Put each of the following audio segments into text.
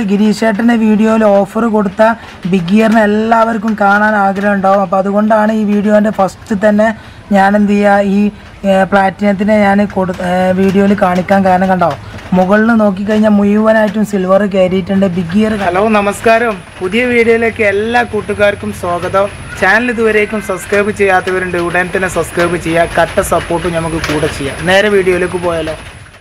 ഗിരീഷേട്ടൻ്റെ വീഡിയോയിൽ ഓഫർ കൊടുത്ത ബിഗ് ഗിയറിന് എല്ലാവർക്കും കാണാൻ ആഗ്രഹം ഉണ്ടാവും അപ്പോൾ അതുകൊണ്ടാണ് ഈ വീഡിയോൻ്റെ ഫസ്റ്റ് തന്നെ ഞാൻ എന്ത് ചെയ്യുക ഈ പ്ലാറ്റിനത്തിനെ ഞാൻ കൊടു വീഡിയോയിൽ കാണിക്കാൻ കാരണം കണ്ടോ മുകളിൽ നോക്കിക്കഴിഞ്ഞാൽ മുഴുവനായിട്ടും സിൽവർ കയറിയിട്ടുണ്ട് ബിഗ് ഗിയർ ഹലോ നമസ്കാരം പുതിയ വീഡിയോയിലേക്ക് എല്ലാ കൂട്ടുകാർക്കും സ്വാഗതം ചാനൽ ഇതുവരേക്കും സബ്സ്ക്രൈബ് ചെയ്യാത്തവരുണ്ട് ഉടൻ തന്നെ സബ്സ്ക്രൈബ് ചെയ്യുക കട്ട സപ്പോർട്ടും നമുക്ക് കൂടെ ചെയ്യാം നേരെ വീഡിയോയിലേക്ക് പോയാലോ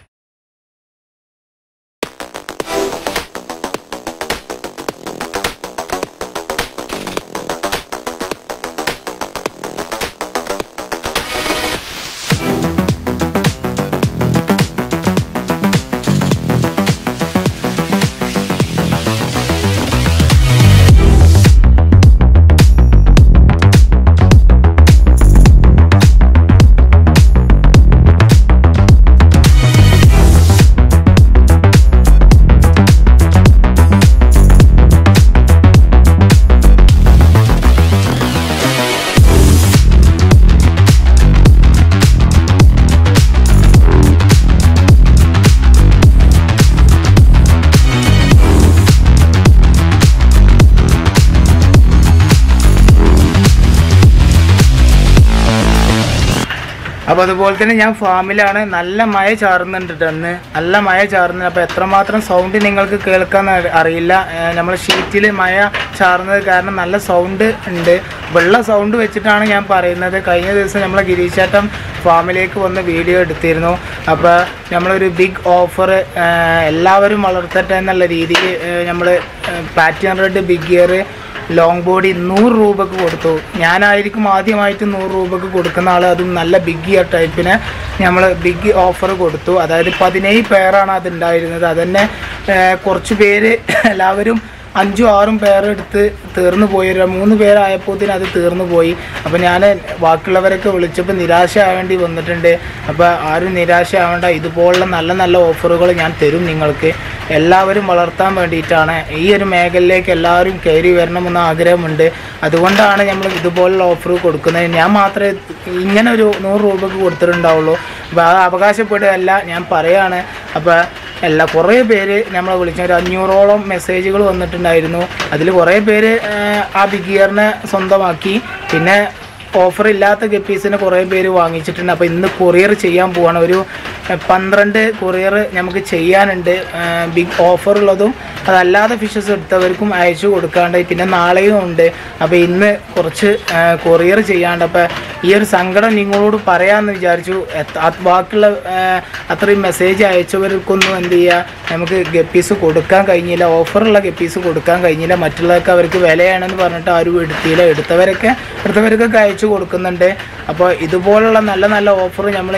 അപ്പോൾ അതുപോലെ തന്നെ ഞാൻ ഫാമിലാണ് നല്ല മഴ ചാറുന്നുണ്ട് അന്ന് നല്ല മഴ ചാറുന്നുണ്ട് അപ്പോൾ എത്രമാത്രം സൗണ്ട് നിങ്ങൾക്ക് കേൾക്കാൻ അറിയില്ല നമ്മൾ ഷീറ്റിൽ മഴ ചാറുന്നത് കാരണം നല്ല സൗണ്ട് ഉണ്ട് വെള്ള സൗണ്ട് വെച്ചിട്ടാണ് ഞാൻ പറയുന്നത് കഴിഞ്ഞ ദിവസം നമ്മളെ ഗിരീശേട്ടൻ ഫാമിലേക്ക് വന്ന് വീഡിയോ എടുത്തിരുന്നു അപ്പോൾ നമ്മളൊരു ബിഗ് ഓഫർ എല്ലാവരും വളർത്തട്ടെ എന്നുള്ള രീതിയിൽ നമ്മൾ പാറ്റിയൻ red big gear long body നൂറ് രൂപക്ക് കൊടുത്തു ഞാനായിരിക്കും ആദ്യമായിട്ട് നൂറ് രൂപക്ക് കൊടുക്കുന്ന ആൾ അതും നല്ല ബിഗ് ഇയർ ടൈപ്പിന് നമ്മൾ ബിഗ് ഓഫർ കൊടുത്തു അതായത് പതിനേഴ് പേരാണ് അത് ഉണ്ടായിരുന്നത് അതന്നെ ഏർ, കുറച്ച് പേര് എല്ലാവരും അഞ്ചും ആറും പേരെടുത്ത് തീർന്നു പോയി ഒരു മൂന്ന് പേരായപ്പോഴത്തേന് അത് തീർന്നു പോയി അപ്പോൾ ഞാൻ ബാക്കിയുള്ളവരൊക്കെ വിളിച്ചപ്പോൾ നിരാശ ആവേണ്ടി വന്നിട്ടുണ്ട് അപ്പോൾ ആരും നിരാശ ആവേണ്ട ഇതുപോലുള്ള നല്ല നല്ല ഓഫറുകൾ ഞാൻ തരും നിങ്ങൾക്ക് എല്ലാവരും വളർത്താൻ വേണ്ടിയിട്ടാണ് ഈ ഒരു മേഖലയിലേക്ക് എല്ലാവരും കയറി വരണമെന്ന് ആഗ്രഹമുണ്ട് അതുകൊണ്ടാണ് നമ്മൾ ഇതുപോലുള്ള ഓഫർ കൊടുക്കുന്നത് ഞാൻ മാത്രമേ ഇങ്ങനെ ഒരു നൂറ് രൂപക്ക് കൊടുത്തിട്ടുണ്ടാവുള്ളൂ അപ്പോൾ അത് അവകാശപ്പെടുകയല്ല ഞാൻ പറയാണ് അപ്പോൾ എല്ലാ കുറേ പേര് നമ്മളെ വിളിച്ച ഒരു അഞ്ഞൂറോളം മെസ്സേജുകൾ വന്നിട്ടുണ്ടായിരുന്നു അതിൽ കുറേ പേര് ഏഹ്, ആ ബിഗ് ഇയറിനെ സ്വന്തമാക്കി പിന്നെ ഓഫർ ഇല്ലാത്ത ഗപ്പീസിന് കുറേ പേര് വാങ്ങിച്ചിട്ടുണ്ട് അപ്പോൾ ഇന്ന് കൊറിയർ ചെയ്യാൻ പോവാണ് ഒരു ഏഹ്, പന്ത്രണ്ട് കൊറിയർ നമുക്ക് ചെയ്യാനുണ്ട് ഏഹ്, ബിഗ് ഓഫർ ഉള്ളതും അതല്ലാതെ ഫിഷസ് എടുത്തവർക്കും അയച്ചു കൊടുക്കാണ്ട് പിന്നെ നാളെയും ഉണ്ട് അപ്പോൾ ഇന്ന് കുറച്ച് ഏഹ്, കൊറിയർ ചെയ്യാണ്ട് അപ്പോൾ ഈ ഒരു സങ്കടം നിങ്ങളോട് പറയാമെന്ന് വിചാരിച്ചു എത്ത- അത് ബാക്കിയുള്ള ഏഹ്, അത്രയും മെസ്സേജ് അയച്ചവർക്കൊന്നും എന്ത് ചെയ്യുക നമുക്ക് ഗപ്പീസ് കൊടുക്കാൻ കഴിഞ്ഞില്ല ഓഫറുള്ള ഗപ്പീസ് കൊടുക്കാൻ കഴിഞ്ഞില്ല മറ്റുള്ളവർക്ക് അവർക്ക് വിലയാണെന്ന് പറഞ്ഞിട്ട് ആരും എടുത്തില്ല എടുത്തവരൊക്കെ എടുത്തവർക്കൊക്കെ അയച്ചു കൊടുക്കുന്നുണ്ട് അപ്പോൾ ഇതുപോലുള്ള നല്ല നല്ല ഓഫർ നമ്മൾ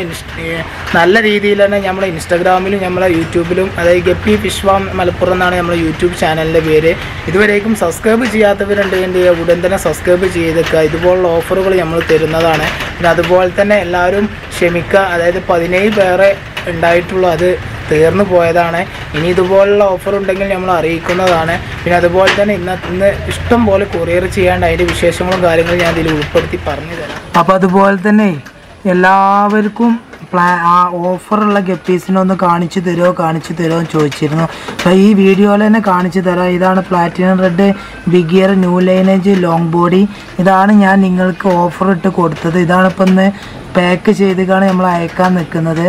നല്ല രീതിയിൽ തന്നെ നമ്മൾ ഇൻസ്റ്റാഗ്രാമിലും നമ്മളെ യൂട്യൂബിലും അതായത് ഗപ്പി ഫിഷ് ഫാം മലപ്പുറം എന്നാണ് നമ്മുടെ യൂട്യൂബ് ചാനലിൻ്റെ പേര് ഇതുവരേക്കും സബ്സ്ക്രൈബ് ചെയ്യാത്തവരുണ്ടെങ്കിൽ ഉടൻ തന്നെ സബ്സ്ക്രൈബ് ചെയ്തേക്കുക ഇതുപോലുള്ള ഓഫറുകൾ നമ്മൾ തരുന്നതാണ് പിന്നെ അതുപോലെ തന്നെ എല്ലാവരും ക്ഷമിക്കുക അതായത് പതിനേഴ് പേരെ ഉണ്ടായിട്ടുള്ളൂ അത് തീർന്നു പോയതാണ് ഇനി ഇതുപോലുള്ള ഓഫർ ഉണ്ടെങ്കിൽ നമ്മൾ അറിയിക്കുന്നതാണ് പിന്നെ അതുപോലെ തന്നെ ഇന്ന് ഇന്ന് ഇഷ്ടം പോലെ കൊറിയർ ചെയ്യാണ്ട് അതിൻ്റെ വിശേഷങ്ങളും കാര്യങ്ങളും ഞാൻ ഇതിൽ ഉൾപ്പെടുത്തി പറഞ്ഞു തരാം അപ്പോൾ അതുപോലെ തന്നെ എല്ലാവർക്കും പ്ലാ ആ ഓഫറുള്ള ഗപ്പീസിനൊന്ന് കാണിച്ചു തരുമോ കാണിച്ചു തരുമോ എന്ന് ചോദിച്ചിരുന്നു അപ്പോൾ ഈ വീഡിയോയിൽ തന്നെ കാണിച്ചു തരാം ഇതാണ് platinum red big year new lineage long body ഇതാണ് ഞാൻ നിങ്ങൾക്ക് ഓഫർ ഇട്ട് കൊടുത്തത് ഇതാണ് ഇപ്പം ഇന്ന് പാക്ക് ചെയ്തിട്ടാണ് നമ്മൾ അയക്കാൻ നിൽക്കുന്നത്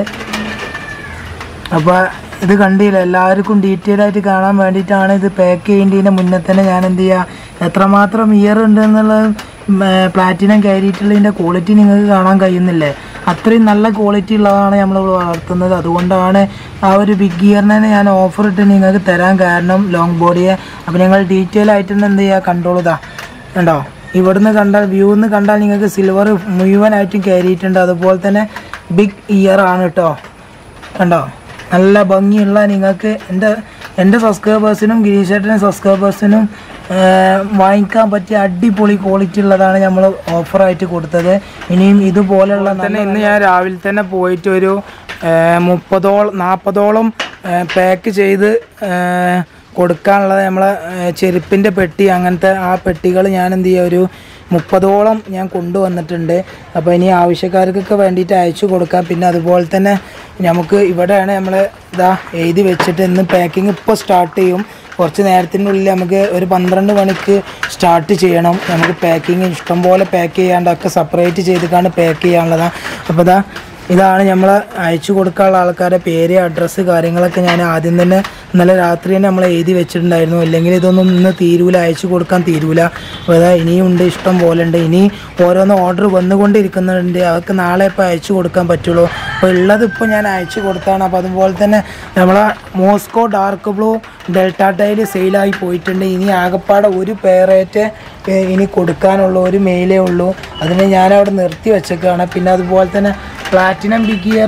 അപ്പോൾ ഇത് കണ്ടില്ല എല്ലാവർക്കും ഡീറ്റെയിൽ ആയിട്ട് കാണാൻ വേണ്ടിയിട്ടാണ് ഇത് പാക്ക് ചെയ്യേണ്ടതിന് മുന്നേ തന്നെ ഞാൻ എന്ത് ചെയ്യുക എത്രമാത്രം ഇയർ ഉണ്ട് എന്നുള്ളത് പ്ലാറ്റിനം കയറിയിട്ടുള്ളതിൻ്റെ ക്വാളിറ്റി നിങ്ങൾക്ക് കാണാൻ കഴിയുന്നില്ലേ അത്രയും നല്ല ക്വാളിറ്റി ഉള്ളതാണ് നമ്മൾ വളർത്തുന്നത് അതുകൊണ്ടാണ് ആ ഒരു ബിഗ് ഇയറിനെ ഞാൻ ഓഫർ ഇട്ട് നിങ്ങൾക്ക് തരാൻ കാരണം ലോങ് ബോഡിയെ അപ്പോൾ നിങ്ങൾ ഡീറ്റെയിൽ ആയിട്ട് തന്നെ എന്ത് ചെയ്യുക കൺട്രോൾ ഇതാ കണ്ടോ ഇവിടുന്ന് കണ്ടാൽ വ്യൂന്ന് കണ്ടാൽ നിങ്ങൾക്ക് സിൽവർ മുഴുവനായിട്ടും കയറിയിട്ടുണ്ട് അതുപോലെ തന്നെ ബിഗ് ഇയർ ആണ് കേട്ടോ കണ്ടോ നല്ല ഭംഗിയുള്ള നിങ്ങൾക്ക് എൻ്റെ എൻ്റെ സബ്സ്ക്രൈബേഴ്സിനും ഗിരീഷേട്ടൻ്റെ സബ്സ്ക്രൈബേഴ്സിനും വാങ്ങിക്കാൻ പറ്റിയ അടിപൊളി ക്വാളിറ്റി ഉള്ളതാണ് നമ്മൾ ഓഫറായിട്ട് കൊടുത്തത് ഇനിയും ഇതുപോലെയുള്ള തന്നെ ഇന്ന് ഞാൻ രാവിലെ തന്നെ പോയിട്ട് ഒരു മുപ്പതോളം നാൽപ്പതോളം പാക്ക് ചെയ്ത് ഏഹ്, കൊടുക്കാനുള്ളത് നമ്മളെ ചെരുപ്പിൻ്റെ പെട്ടി അങ്ങനത്തെ ആ പെട്ടികൾ ഞാൻ എന്ത് ചെയ്യുക ഒരു മുപ്പതോളം ഞാൻ കൊണ്ടുവന്നിട്ടുണ്ട് അപ്പോൾ ഇനി ആവശ്യക്കാർക്കൊക്കെ വേണ്ടിയിട്ട് അയച്ചു കൊടുക്കാം പിന്നെ അതുപോലെ തന്നെ നമുക്ക് ഇവിടെയാണ് നമ്മൾ ഇതാ എഴുതി വെച്ചിട്ട് ഇന്ന് പാക്കിംഗ് ഇപ്പോൾ സ്റ്റാർട്ട് ചെയ്യും കുറച്ച് നേരത്തിനുള്ളിൽ നമുക്ക് ഒരു പന്ത്രണ്ട് മണിക്ക് സ്റ്റാർട്ട് ചെയ്യണം നമുക്ക് പാക്കിങ് ഇഷ്ടംപോലെ പാക്ക് ചെയ്യാണ്ടൊക്കെ സെപ്പറേറ്റ് ചെയ്തിട്ടാണ് പാക്ക് ചെയ്യാനുള്ളതാണ് അപ്പോൾ ഇതാ ഇതാണ് നമ്മൾ അയച്ചു കൊടുക്കാനുള്ള ആൾക്കാരുടെ പേര് അഡ്രസ്സ് കാര്യങ്ങളൊക്കെ ഞാൻ ആദ്യം തന്നെ ഇന്നലെ രാത്രി തന്നെ നമ്മൾ എഴുതി വെച്ചിട്ടുണ്ടായിരുന്നു അല്ലെങ്കിൽ ഇതൊന്നും ഇന്ന് തീരൂല അയച്ചു കൊടുക്കാൻ തീരൂല അപ്പോൾ അതാ ഇനിയും ഉണ്ട് ഇഷ്ടം പോലെ ഉണ്ട് ഇനി ഓരോന്ന് ഓർഡർ വന്നുകൊണ്ടിരിക്കുന്നുണ്ട് അതൊക്കെ നാളെ ഇപ്പോൾ അയച്ചു കൊടുക്കാൻ പറ്റുള്ളൂ അപ്പോൾ ഉള്ളത് ഇപ്പോൾ ഞാൻ അയച്ചു കൊടുത്താണ് അപ്പോൾ അതുപോലെ തന്നെ നമ്മളെ Moscow dark blue delta tile സെയിലായി പോയിട്ടുണ്ട് ഇനി ആകപ്പാടെ ഒരു പേരേറ്റ് ഇനി കൊടുക്കാനുള്ളൂ ഒരു മെയിലേ ഉള്ളൂ അതിന് ഞാനവിടെ നിർത്തി വെച്ചേക്കാണ് പിന്നെ അതുപോലെ തന്നെ platinum big year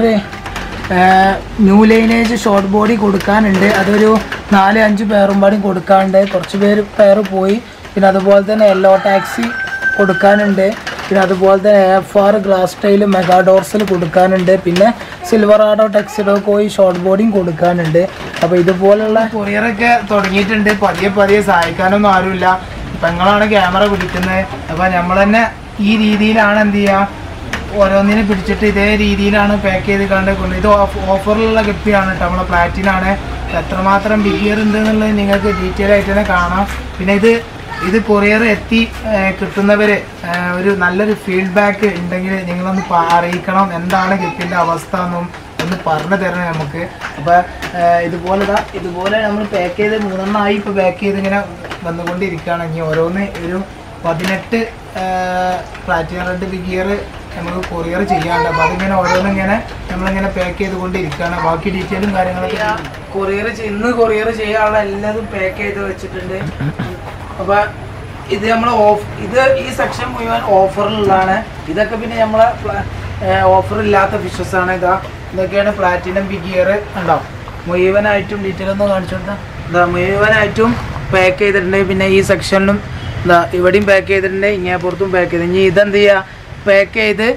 new lineage short body കൊടുക്കാനുണ്ട് അതൊരു നാല് അഞ്ച് പേരും പാടും കൊടുക്കാനുണ്ട് കുറച്ച് പേര് പേര് പോയി പിന്നെ അതുപോലെ തന്നെ യെല്ലോ ടാക്സി കൊടുക്കാനുണ്ട് പിന്നെ അതുപോലെ തന്നെ F R glass tile mega ഡോർസിൽ കൊടുക്കാനുണ്ട് പിന്നെ സിൽവർ ആഡോ ടെക്സിഡോ കോയി ഷോർട്ട് ബോഡിയും കൊടുക്കാനുണ്ട് അപ്പോൾ ഇതുപോലുള്ള കൊറിയറൊക്കെ തുടങ്ങിയിട്ടുണ്ട് പതിയെ പതിയെ സഹായിക്കാനൊന്നും ആരുമില്ല പെങ്ങളാണ് ക്യാമറ പിടിക്കുന്നത് അപ്പോൾ നമ്മൾ തന്നെ ഈ രീതിയിലാണ് എന്ത് ചെയ്യുക ഓരോന്നിനെ പിടിച്ചിട്ട് ഇതേ രീതിയിലാണ് പാക്ക് ചെയ്ത് കണ്ട് കൊണ്ട് ഇത് ഓഫ് ഓഫറിലുള്ള ഗപ്പിയാണ് കേട്ടോ നമ്മളെ പ്ലാറ്റിനാണ് എത്രമാത്രം ബിഗിയർ ഉണ്ട് എന്നുള്ളത് നിങ്ങൾക്ക് ഡീറ്റെയിൽ ആയിട്ട് തന്നെ കാണാം പിന്നെ ഇത് ഇത് കൊറിയർ എത്തി ഏർ കിട്ടുന്നവര് ഏർ ഒരു നല്ലൊരു ഫീഡ്ബാക്ക് ഉണ്ടെങ്കിൽ നിങ്ങളൊന്ന് പ- അറിയിക്കണം എന്താണ് ഗപ്പിൻ്റെ അവസ്ഥ എന്നും ഒന്ന് പറഞ്ഞു തരണം നമുക്ക് അപ്പോൾ ഇതുപോലെ ദാ ഇതുപോലെ നമ്മൾ പാക്ക് ചെയ്ത് മൂന്നെണ്ണമായി ഇപ്പോൾ പാക്ക് ചെയ്ത് ഇങ്ങനെ വന്നുകൊണ്ടിരിക്കുകയാണ് ഇനി ഓരോന്ന് ഒരു പതിനെട്ട് പ്ലാറ്റിനം റെഡ് ബിഗിയർ നമുക്ക് കൊറിയർ ചെയ്യാണ്ട് അപ്പോൾ അതിങ്ങനെ ഓരോന്നും ഇങ്ങനെ നമ്മളിങ്ങനെ പാക്ക് ചെയ്തുകൊണ്ടിരിക്കുകയാണ് ബാക്കി ഡീറ്റെയിലും കാര്യങ്ങളൊക്കെ കൊറിയർ ഇന്ന് കൊറിയർ ചെയ്യാനുള്ള എല്ലാതും പാക്ക് ചെയ്ത് വെച്ചിട്ടുണ്ട് അപ്പോൾ ഇത് നമ്മൾ ഓഫ് ഇത് ഈ സെക്ഷൻ മുഴുവൻ ഓഫറിലുള്ളതാണ് ഇതൊക്കെ പിന്നെ നമ്മളെ ഓഫർ ഇല്ലാത്ത ഫിഷസ് ആണ് ഇതാ ഇതൊക്കെയാണ് പ്ലാറ്റിനം ബിഗിയർ ഉണ്ടോ മുഴുവനായിട്ടും ഡീറ്റെയിൽ ഒന്ന് കാണിച്ചു കൊടുത്താൽ ഇതാ മുഴുവനായിട്ടും പാക്ക് ചെയ്തിട്ടുണ്ട് പിന്നെ ഈ സെക്ഷനിലും ഇതാ ഇവിടെയും പാക്ക് ചെയ്തിട്ടുണ്ട് ഇങ്ങനെ പുറത്തും പാക്ക് ചെയ്ത് ഇനി ഇതെന്ത് ചെയ്യുക പാക്ക് ചെയ്ത്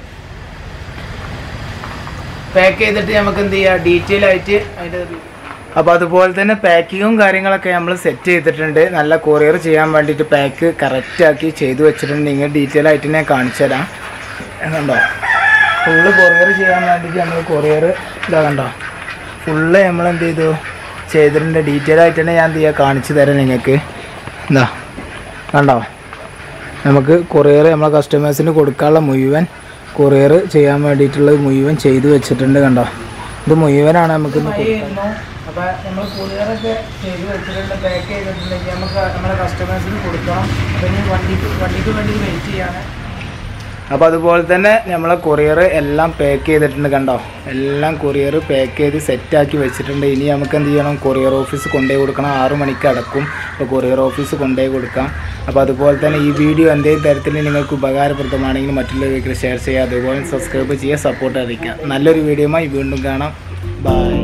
പാക്ക് ചെയ്തിട്ട് നമുക്ക് എന്ത് ചെയ്യുക ഡീറ്റെയിൽ ആയിട്ട് അതിൻ്റെ അപ്പോൾ അതുപോലെ തന്നെ പാക്കിങ്ങും കാര്യങ്ങളൊക്കെ നമ്മൾ സെറ്റ് ചെയ്തിട്ടുണ്ട് നല്ല കൊറിയർ ചെയ്യാൻ വേണ്ടിയിട്ട് പാക്ക് കറക്റ്റാക്കി ചെയ്തു വെച്ചിട്ടുണ്ട് നിങ്ങൾ ഡീറ്റെയിൽ ആയിട്ട് ഞാൻ കാണിച്ചു തരാം കണ്ടോ ഫുള്ള് കൊറിയർ ചെയ്യാൻ വേണ്ടിയിട്ട് നമ്മൾ കൊറിയർ ഇതാ കണ്ടോ ഫുള്ള് നമ്മൾ എന്ത് ചെയ്തു ചെയ്തിട്ടുണ്ട് ഡീറ്റെയിൽ ആയിട്ട് തന്നെ ഞാൻ എന്ത് ചെയ്യുക കാണിച്ചു തരാം നിങ്ങൾക്ക് എന്താ കണ്ടോ നമുക്ക് കൊറിയർ നമ്മളെ കസ്റ്റമേഴ്സിന് കൊടുക്കാനുള്ള മുഴുവൻ കൊറിയർ ചെയ്യാൻ വേണ്ടിയിട്ടുള്ളത് മുഴുവൻ ചെയ്തു വെച്ചിട്ടുണ്ട് കണ്ടോ ഇത് മുഴുവനാണ് നമുക്ക് അപ്പോൾ നമ്മൾ കൊറിയറൊക്കെ ചെയ്ത് വെച്ചിട്ടുണ്ട് പാക്ക് ചെയ്തിട്ടുണ്ടെങ്കിൽ നമുക്ക് നമ്മുടെ കസ്റ്റമേഴ്സിന് കൊടുക്കണം അപ്പോൾ ഇനി വണ്ടിക്ക് വണ്ടിക്ക് വേണ്ടി വെയിറ്റ് ചെയ്യാണ് അപ്പോൾ അതുപോലെ തന്നെ നമ്മളെ കൊറിയർ എല്ലാം പാക്ക് ചെയ്തിട്ടുണ്ട് കണ്ടോ എല്ലാം കൊറിയർ പാക്ക് ചെയ്ത് സെറ്റാക്കി വെച്ചിട്ടുണ്ട് ഇനി നമുക്ക് എന്ത് ചെയ്യണം കൊറിയർ ഓഫീസ് കൊണ്ടുപോയി കൊടുക്കണം ആറു മണിക്ക് അടക്കും അപ്പോൾ കൊറിയർ ഓഫീസ് കൊണ്ടുപോയി കൊടുക്കാം അപ്പോൾ അതുപോലെ തന്നെ ഈ വീഡിയോ എന്തെങ്കിലും തരത്തിൽ നിങ്ങൾക്ക് ഉപകാരപ്രദമാണെങ്കിൽ മറ്റുള്ളവർക്ക് ഷെയർ ചെയ്യുക അതുപോലെ സബ്സ്ക്രൈബ് ചെയ്യുക സപ്പോർട്ട് അറിയിക്കുക നല്ലൊരു വീഡിയോയുമായി വീണ്ടും കാണാം ബൈ